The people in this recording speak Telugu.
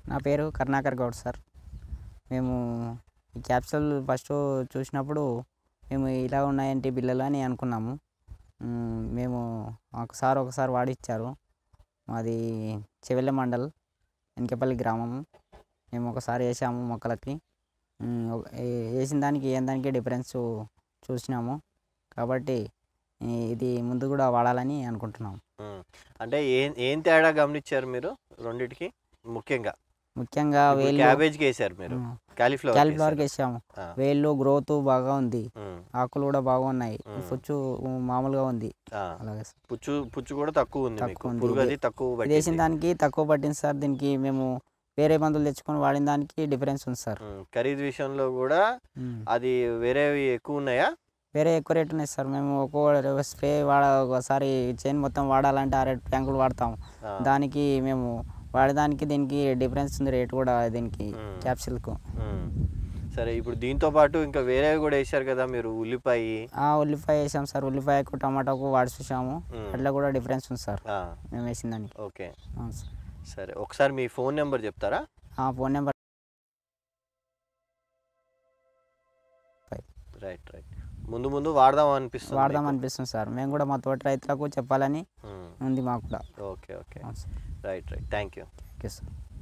నా పేరు కరుణాకర్ గౌడ్ సార్ మేము ఈ క్యాప్సూల్ ఫస్ట్ చూసినప్పుడు మేము ఇలా ఉన్నాయంటే బిల్లలు అని అనుకున్నాము మ్, మేము ఒకసారి ఒకసారి వాడిచ్చారు మాది చెవెళ్ళ మండల్ వెనకపల్లి గ్రామము మేము ఒకసారి వేసాము మొక్కలకి మ్, ఒక- ఏ- వేసిన దానికి ఏం దానికి డిఫరెన్స్ చూసినాము కాబట్టి ఈ- ఇది ముందు కూడా వాడాలని అనుకుంటున్నాము ఉమ్. అంటే ఏం ఏం తేడా గమనించారు మీరు రెండిటికి ముఖ్యంగా ముఖ్యంగా ఇప్పుడు వేలు క్యాబేజ్కి వేసారు మీరు కాలీఫ్లవర్ క్యాలిఫ్లవర్కి వేసాము వేళ్ళు గ్రోత్ బాగా ఉంది ఆకులు కూడా బాగున్నాయి మ్మ్. పుచ్చు మామూలుగా ఉంది అలాగే సార్ పుచ్చు పుచ్చు కూడా తక్కువ ఉంది తక్కువ మీకు ఉంది. పురుగు అది ఇది- తక్కువ ఇది పట్టింది. వేసిన దానికి తక్కువ పట్టింది సార్ దీనికి మేము వేరే మందులు తెచ్చుకొని వాడిన దానికి డిఫరెన్స్ ఉంది సార్ ఉమ్. ఖరీదు విషయంలో కూడా మ్మ్. అది వేరేవి ఎక్కువ ఉన్నాయా వేరే ఎక్కువ రేట్ ఉన్నాయి సార్ మేము ఒక్కో స్ప్రే వాడ ఒకసారి చైన్ మొత్తం వాడాలంటే ఆ రేట్ ట్యాంకులు వాడతాం ఆ. దానికి మేము వాడేదానికి దీనికి డిఫరెన్స్ ఉంది రేట్ కూడా దీనికి మ్మ్. క్యాప్సిల్కు ఉమ్. సరే ఇప్పుడు దీంతో పాటు ఇంకా వేరేవి కూడా వేసారు కదా మీరు ఉల్లిపాయ ఆ ఉల్లిపాయ వేసాం సార్ ఉల్లిపాయకు టమాటాకు వాడి చూసాము మ్మ్. అట్లా కూడా డిఫరెన్స్ ఉంది సార్ ఆ, మేము వేసిన దానికి ఓకే అవును సార్ సరే ఒకసారి మీ ఫోన్ నెంబర్ చెప్తారా ఆ ఫోన్ నెంబర్ రైట్ రైట్ ముందు ముందు వాడదాం అనిపిస్తుంది వాడదాం మీకు? అనిపిస్తుంది సార్ మేము కూడా మా తోటి రైతులకు చెప్పాలని ఉమ్. ఉంది మాకు కూడా ఓకే ఓకే అవును sir right right thank you okay sir